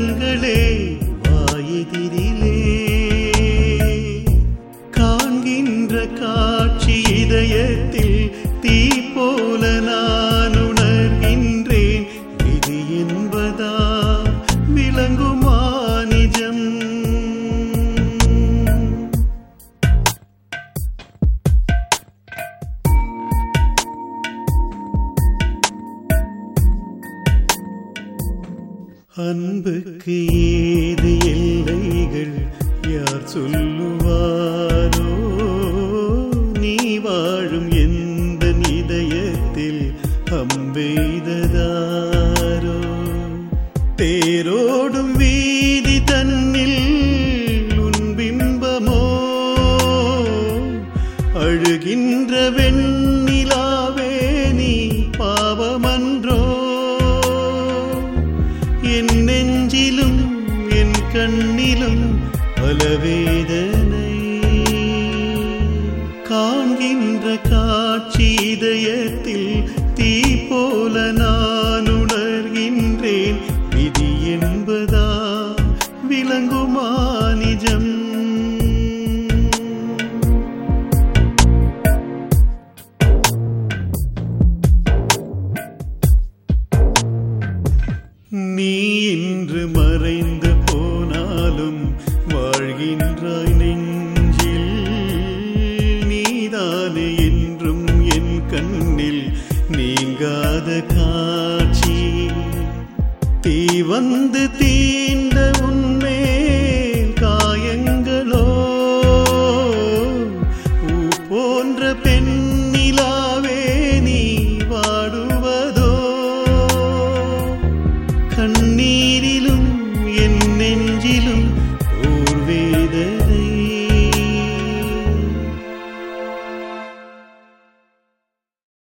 கண்களே வாயெதிரிலே காண்கின்ற காட்சி இதயத்தில் தீ போல நான் உணர்கின்றேன் இது என்பதா விளங்குமா நிஜம் அன்புக்கு ஏது எல்லைகள் யார் சொல்லுவாரோ நீ வாழும் எந்த இதயத்தில் அம்பெய்ததாரோ தேரோடும் வீதி தன்னில் உன் பிம்பமோ அழுகின்ற வெண்ணிலாவே நீ பாவமன்றோ என் நெஞ்சிலும் என் கண்ணிலும் பல வேதனை காண்கின்ற காட்சி இதயத்தில் தீ போல நான் உணர்கின்றேன் விதி என்பதா விளங்குமா நிஜம் நீ இன்று மறைந்து போனாலும் வாழ்கின்றாய் நெஞ்சில் நீதானே என்றும் என் கண்ணில் நீங்காத காட்சி தீ வந்து தீண்ட உன்